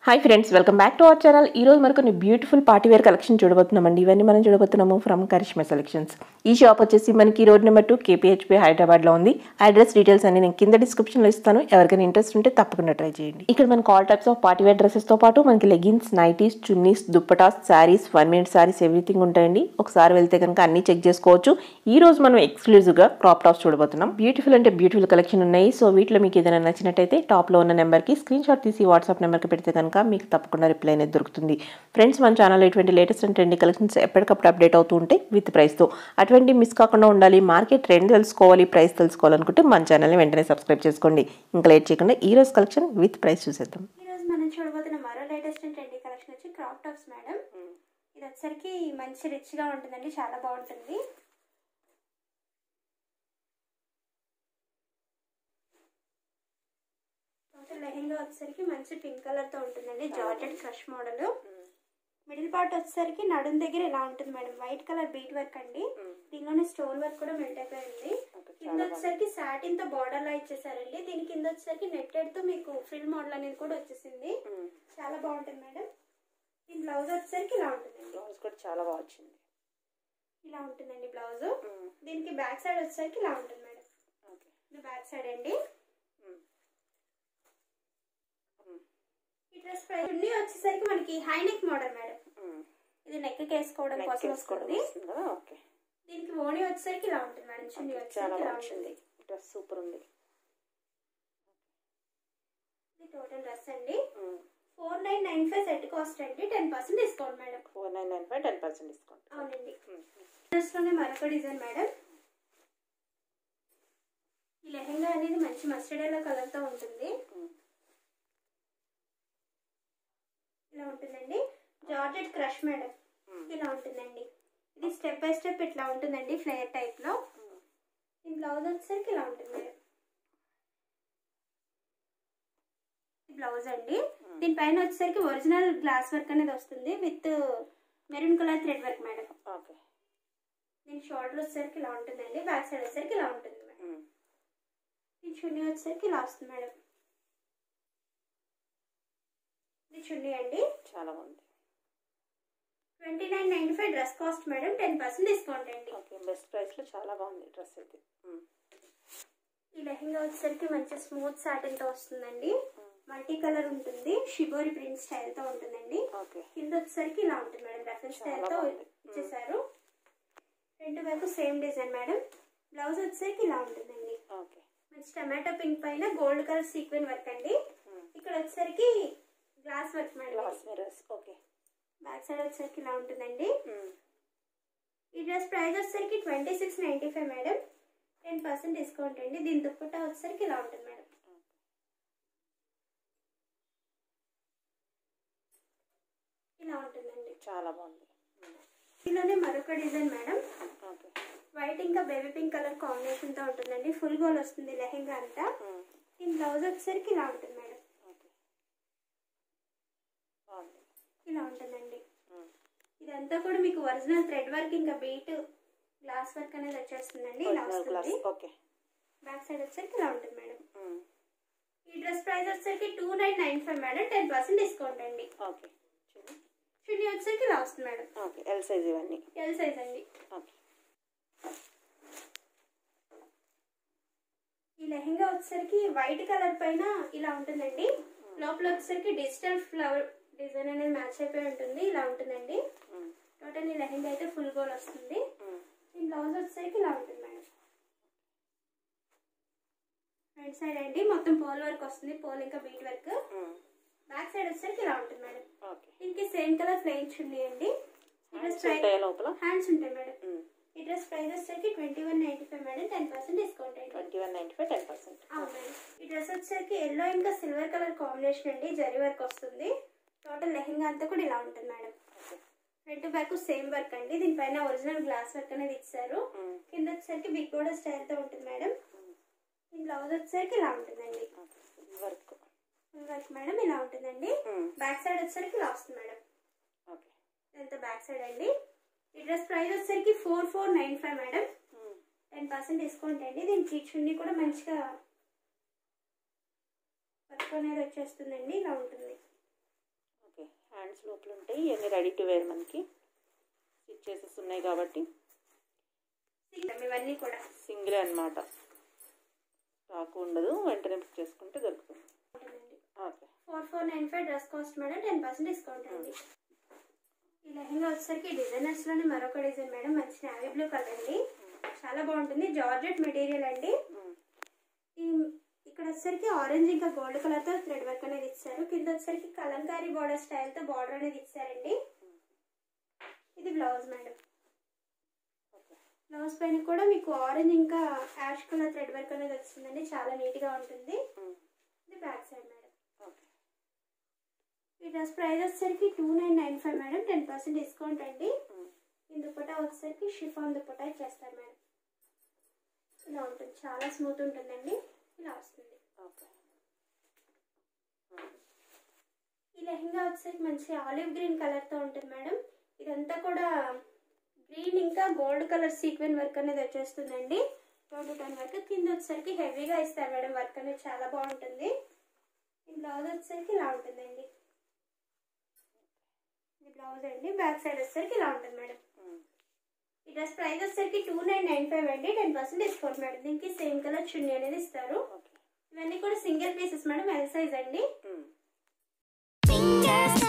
Hi friends welcome back to our channel ఈ రోజు మనకు బ్యూటిఫుల్ పార్టీ వేర్ కలెక్షన్ చూడబోతున్నామండి ఇవన్నీ మనం చూడబోతున్నాము ఫ్రమ్ కరిష్మా సెలెక్షన్స్ ఈ షాప్ వచ్చేసి మనకి రోడ్ నెంబర్ టూ కేపీహెచ్పీ హైదరాబాద్లో ఉంది అడ్రస్ డీటెయిల్స్ అన్ని నేను కింద డిస్క్రిప్షన్లో ఇస్తాను ఎవరికైనా ఇంట్రెస్ట్ ఉంటే తప్పకుండా ట్రై చేయండి ఇక్కడ మనకు all types of party wear డ్రెస్సెస్తో పాటు మనకి leggings nighties chunnis dupattas saris one minute saris everything ఉంటాయండి ఒకసారి వెళ్తే కనుక అన్ని చెక్ చేసుకోవచ్చు ఈ రోజు మనం ఎక్స్క్లూజివ్గా క్రాప్ టాప్స్ చూడబోతున్నాం బ్యూటిఫుల్ అంటే బ్యూటిఫుల్ కలెక్షన్ ఉన్నాయి సో వీటిలో మీకు ఏదైనా నచ్చినట్టయితే టాప్లో ఉన్న నెంబర్కి స్క్రీన్ షాట్ తీసి వాట్సాప్ నెంబర్కి పెడితే కనుక మీకు తప్పకుండా రిప్లై అనేది దొరుకుతుంది ఫ్రెండ్స్ మన ఛానల్లో ఇటువంటి లేటెస్ట్ అండ్ ట్రెండింగ్ కలెక్షన్స్ ఎప్పటికప్పుడు అప్డేట్ అవుతూ ఉంటాయి విత్ ప్రైస్తో అటువంటి మిస్ కాకుండా ఉండాలి మార్కెట్ ట్రెండ్ తెలుసుకోవాలి ప్రైస్ తెలుసుకోవాలనుకుంటే మన ఛానల్ని వెంటనే సబ్స్క్రైబ్ చేసుకోండి ఇంకా లేట్ చేయకుండా ఈ రోజు కలెక్షన్ విత్ ప్రైస్ చూసేద్దాం ఈ రోజు మనం చూడబోతున్న మరో లేటెస్ట్ అండ్ ట్రెండీ కలెక్షన్ వచ్చి క్రాప్ టాప్స్ మేడం ఇది వచ్చరికి మంచి రిచ్ గా ఉంటుందండి చాలా బాగుంటుంది టోటల్ లెహెంగా వచ్చేసరికి మంచి పింక్ కలర్ తో ఉంటుందండి georgette crush model middle part వచ్చేసరికి నడుం దగ్గర ఇలా ఉంటుంది madam white colour bead work అండి దీనిలోనే స్టోన్ వర్క్ కూడా మెల్ట్ అయిపోయింది కింద వచ్చేసరికి సాటిన్ తో బార్డర్ లా ఇచ్చేసారండి దీని కింద వచ్చేసరికి నెట్టెడ్ తో మీకు ఫ్రిల్ మోడల్ అనేది కూడా వచ్చేసింది చాలా బాగుంటుంది మేడం దీని బ్లౌజ్ వచ్చేసరికి ఇలా ఉంటుందండి బ్లౌజ్ కూడా చాలా బాగా వచ్చింది ఇలా ఉంటుందండి బ్లౌజ్ దీనికి బ్యాక్ సైడ్ వచ్చేసరికి ఇలా ఉంటుంది మేడం ఓకే ఇది బ్యాక్ సైడ్ అండి ఈ డ్రెస్ ప్రైస్ చున్నీ వచ్చేసరికి మనకి హై నెక్ మోడల్ మేడం ఇది నెక్ వేసుకోవడం కోసం వస్తుంది కదా ఓకే దీనికి ఓణి వచ్చేసరికి ఇలా ఉంటుంది మేడం చున్నీ చాలా వచ్చేసరికి ఇలా బాగుంది ఉంటుంది డ్రెస్ సూపర్ ఉంది ఇది టోటల్ డ్రెస్ అండి four nine nine five set cost అండి ten percent discount madam four nine nine five ten percent discount అవునండి డ్రెస్ లోనే మరొక డిజైన్ మేడం ఈ లెహెంగా అనేది మంచి మస్టర్డ్ ఎల్లో కలర్ తో ఉంటుంది ఇలా ఉంటుందండి జార్జెట్ క్రష్ మేడం ఇలా ఉంటుందండి ఇది స్టెప్ బై స్టెప్ ఇట్లా ఉంటుందండి ఫ్లేయర్ టైప్ లో ఈ బ్లౌజ్ వచ్చేసరికి ఇలా ఉంటుంది మేడం ఈ బ్లౌజ్ అండి దీనిపైన వచ్చేసరికి ఒరిజినల్ గ్లాస్ వర్క్ అనేది వస్తుంది with maroon colour thread work madam okay దీని షోల్డర్ వచ్చేసరికి ఇలా ఉంటుందండి బ్యాక్ సైడ్ వచ్చేసరికి ఇలా ఉంటుంది మేడం దీని చున్నీ వచ్చేసరికి ఇలా వస్తుంది మేడం ఇది చున్నీ అండి చాలా బాగుంది twenty nine ninety five dress cost madam ten percent discount అండి ఓకే బెస్ట్ ప్రైస్లో చాలా బాగుంది డ్రెస్ అయితే ఈ లెహెంగా వచ్చేసరికి మంచి స్మూత్ సాటిన్ తో వస్తుందండి మల్టీ కలర్ ఉంటుంది షిబోరి ప్రింట్ స్టైల్ తో ఉంటుందండి ఓకే కింద వచ్చేసరికి ఇలా ఉంటుంది మేడం రెఫరెన్స్ స్టైల్ చాలా తో బాగుంది. ఇచ్చేసారు రెండు వైపు సేమ్ డిజైన్ మేడం బ్లౌజ్ వచ్చేసరికి ఇలా ఉంటుందండి ఓకే మంచి టమాటో పింక్ పైన గోల్డ్ కలర్ సీక్వెన్ వర్క్ అండి ఇక్కడ వచ్చేసరికి glass work madam glass mirrors okay back side వచ్చేసరికి ఇలా ఉంటుందండి ఈ డ్రెస్ ప్రైస్ వచ్చేసరికి twenty six ninety five madam ten percent discount అండి దీని దుప్పట్టా వచ్చేసరికి ఇలా ఉంటుంది మేడం ఇలా ఉంటుందండి చాలా బాగుంది దీనిలోనే మరొక డిజైన్ మేడం ఓకే వైట్ ఇంకా బేబీ పింక్ కలర్ కాంబినేషన్ తో ఉంటుందండి ఫుల్ గోల్ వస్తుంది లెహెంగా అంతా దీని బ్లౌజ్ వచ్చేసరికి ఇలా ఉంటుంది మేడం ఓకే బాగుంది ఇలా ఉంటుందండి ఇదంతా కూడా మీకు ఒరిజినల్ థ్రెడ్ వర్క్ ఇంకా బీట్ గ్లాస్ వర్క్ అనేది వచ్చేస్తుందండి ఇలా గ్లాస్ వస్తుంది ఓకే బ్యాక్ సైడ్ వచ్చేసరికి ఇలా ఉంటుంది మేడం ఈ డ్రెస్ ప్రైస్ వచ్చేసరికి two nine nine five madam ten percent discount అండి ఓకే చూడు చున్నీ వచ్చేసరికి ఇలా వస్తుంది మేడం ఓకే ఎల్ సైజ్ ఇవన్నీ ఎల్ సైజ్ అండి ఓకే ఈ లెహెంగా వచ్చేసరికి వైట్ కలర్ పైన ఇలా ఉంటుందండి లోపల వచ్చేసరికి డిజిటల్ ఫ్లవర్ డిజైన్ అనేది మ్యాచ్ అయిపోయి ఉంటుంది ఇలా ఉంటుందండి టోటల్ ఈ లెహెంగా అయితే ఫుల్ గోల్ వస్తుంది ఈ బ్లౌజ్ వచ్చేసరికి ఇలా ఉంటుంది మేడం ఫ్రంట్ సైడ్ అండి మొత్తం పోల్ వర్క్ వస్తుంది పోల్ ఇంకా బీట్ వర్క్ బ్యాక్ సైడ్ వచ్చేసరికి ఇలా ఉంటుంది మేడం ఓకే దీనికి సేమ్ కలర్ ప్లెయిన్ చున్నీ అండి ఈ డ్రెస్ ప్రైస్ ఉంటాయా లోపల హ్యాండ్స్ ఉంటాయి మేడం ఈ డ్రెస్ ప్రైస్ వచ్చేసరికి twenty one ninety five madam ten percent discount అండి twenty one ninety five ten percent అవును మేడం ఈ డ్రెస్ వచ్చేసరికి ఎల్లో ఇంకా సిల్వర్ కలర్ కాంబినేషన్ అండి జరీ వర్క్ వస్తుంది టోటల్ లెహెంగా అంతా కూడా ఇలా ఉంటుంది madam front back same work అండి దీనిపైన ఒరిజినల్ గ్లాస్ వర్క్ అనేది ఇచ్చారు కింద వచ్చేసరికి బిగ్ బోర్డర్ స్టైల్ తో ఉంటుంది మేడం ఈ బ్లౌజ్ వచ్చేసరికి ఇలా ఉంటుందండి వర్క్ ఫుల్ వర్క్ మేడం ఇలా ఉంటుందండి బ్యాక్ సైడ్ వచ్చేసరికి ఇలా వస్తుంది మేడం ఓకే ఇదంతా బ్యాక్ సైడ్ అండి ఈ డ్రెస్ ప్రైస్ వచ్చేసరికి four four nine five madam ten percent discount అండి దీనికి చున్నీ కూడా మంచిగా వర్క్ అనేది వచ్చేస్తుందండి ఇలా ఉంటుంది లోపల ఉంటాయి ఇవన్నీ రెడీ టు వేర్ మనకి స్టిచ్ చేసేసి ఉన్నాయి కాబట్టి ఇవన్నీ కూడా సింగిలే అనమాట స్టాక్ ఉండదు వెంటనే బుక్ చేసుకుంటే దొరుకుతుంది ఉంటుందండి okay four four nine five dress cost madam ten percent discount అండి ఈ లెహంగా వచ్చేసరికి డిజైనర్స్ లోనే మరొక డిజైన్ మేడం మంచి నావీ బ్లూ కలర్ అండి చాలా బాగుంటుంది జార్జెట్ మెటీరియల్ అండి ఈ- ఇక్కడ వచ్చేసరికి ఆరెంజ్ ఇంకా గోల్డ్ కలర్ తో థ్రెడ్ వర్క్ అనేది ఇచ్చారు కింద వచ్చేసరికి కలంకారీ బోర్డర్ స్టైల్ తో బార్డర్ అనేది ఇచ్చారండి ఇది బ్లౌజ్ మేడం బ్లౌజ్ పైన కూడా మీకు ఆరెంజ్ ఇంకా యాష్ కలర్ థ్రెడ్ వర్క్ అనేది వచ్చిందండి చాలా నీట్ గా ఉంటుంది ఇది బ్యాక్ సైడ్ మేడం ఓకే ఈ డ్రెస్ ప్రైస్ వచ్చేసరికి two nine nine five madam ten percent discount అండి ఈ దుపట్టా వచ్చేసరికి షిఫాన్ దుపట్టా ఇచ్చేస్తారు మేడం ఇలా ఉంటుంది చాలా స్మూత్ ఉంటుందండి ఇలా వస్తుంది ఓకే ఈ లెహంగా వచ్చేసరికి మంచి ఆలివ్ గ్రీన్ కలర్ తో ఉంటుంది మేడం ఇదంతా కూడా గ్రీన్ ఇంకా గోల్డ్ కలర్ సీక్వెన్ వర్క్ అనేది వచ్చేస్తుందండి టోటల్ టన్ వర్క్ కింద వచ్చేసరికి హెవీగా ఇస్తారు మేడం వర్క్ అనేది చాలా బాగుంటుంది ఈ బ్లౌజ్ వచ్చేసరికి ఇలా ఉంటుందండి ఇది బ్లౌజ్ అండి బ్యాక్ సైడ్ వచ్చేసరికి ఇలా ఉంటుంది మేడం ఈ డ్రెస్ ప్రైస్ వచ్చేసరికి టూ నైన్ నైన్ ఫైవ్ అండి టెన్ పర్సెంట్ డిస్కౌంట్ మేడం దీనికి సేమ్ కలర్ చున్నీ అనేది ఇస్తారు ఓకే ఇవన్నీ కూడా single pieces madam L size అండి Mm. Fingers